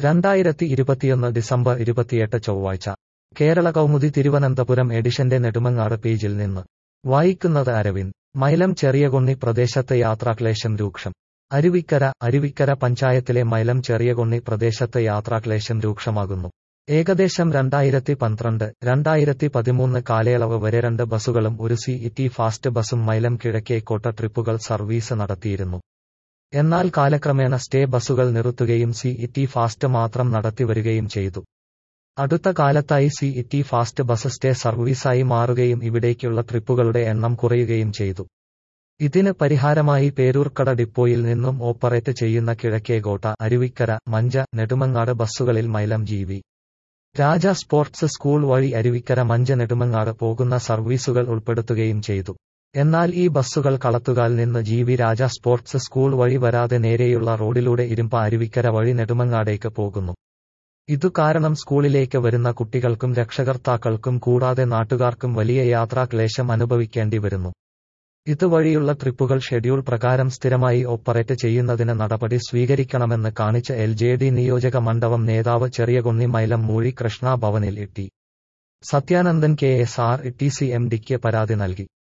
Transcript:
രണ്ടായിരത്തി ഇരുപത്തിയൊന്ന് ഡിസംബർ ഇരുപത്തിയെട്ട് ചൊവ്വാഴ്ച കേരള കൗമുദി തിരുവനന്തപുരം എഡിഷന്റെ നെടുമങ്ങാട് പേജിൽ നിന്ന് വായിക്കുന്നത് അരവിന്ദ് മൈലം ചെറിയകൊണ്ണി പ്രദേശത്ത് യാത്രാക്ലേശം രൂക്ഷം അരുവിക്കര അരുവിക്കര പഞ്ചായത്തിലെ മൈലം ചെറിയകൊണ്ണി പ്രദേശത്ത് യാത്രാക്ലേശം രൂക്ഷമാകുന്നു ഏകദേശം രണ്ടായിരത്തി പന്ത്രണ്ട് രണ്ടായിരത്തി പതിമൂന്ന് കാലയളവ് വരെ രണ്ട് ബസുകളും ഒരു സി ഇറ്റി ഫാസ്റ്റ് ബസും മൈലം കിഴക്കേക്കോട്ട ട്രിപ്പുകൾ സർവീസ് നടത്തിയിരുന്നു എന്നാൽ കാലക്രമേണ സ്റ്റേ ബസുകൾ നിർത്തുകയും സി ഇറ്റി ഫാസ്റ്റ് മാത്രം നടത്തിവരികയും ചെയ്തു അടുത്ത കാലത്തായി city fast bus stay സർവീസായി മാറുകയും ഇവിടേക്കുള്ള ട്രിപ്പുകളുടെ എണ്ണം കുറയുകയും ചെയ്തു ഇതിന് പരിഹാരമായി പേരൂർക്കട ഡിപ്പോയിൽ നിന്നും ഓപ്പറേറ്റ് ചെയ്യുന്ന കിഴക്കേകോട്ട അരുവിക്കര മഞ്ച നെടുമങ്ങാട് ബസ്സുകളിൽ Mylam G V Raja sports school വഴി അരുവിക്കര മഞ്ച നെടുമങ്ങാട് പോകുന്ന സർവീസുകൾ ഉൾപ്പെടുത്തുകയും ചെയ്തു എന്നാൽ ഈ ബസ്സുകൾ കളത്തുകാൽ നിന്ന് G V Raja sports school വഴി വരാതെ നേരെയുള്ള റോഡിലൂടെ ഇരുമ്പ അരുവിക്കര വഴി നെടുമങ്ങാടേക്ക് പോകുന്നു ഇതു കാരണം സ്കൂളിലേക്ക് വരുന്ന കുട്ടികൾക്കും രക്ഷകർത്താക്കൾക്കും കൂടാതെ നാട്ടുകാർക്കും വലിയ യാത്രാക്ലേശം അനുഭവിക്കേണ്ടി വരുന്നു ഇതുവഴിയുള്ള ട്രിപ്പുകൾ ഷെഡ്യൂൾ പ്രകാരം സ്ഥിരമായി ഓപ്പറേറ്റ് ചെയ്യുന്നതിന് നടപടി സ്വീകരിക്കണമെന്ന് കാണിച്ച എൽ ജെ ഡി നിയോജക മണ്ഡപം നേതാവ് ചെറിയകൊന്നി മൈലം മൂഴി കൃഷ്ണ ഭവനിൽ എത്തി Sathyanandan K S R T C M ഡിക്ക് പരാതി നൽകി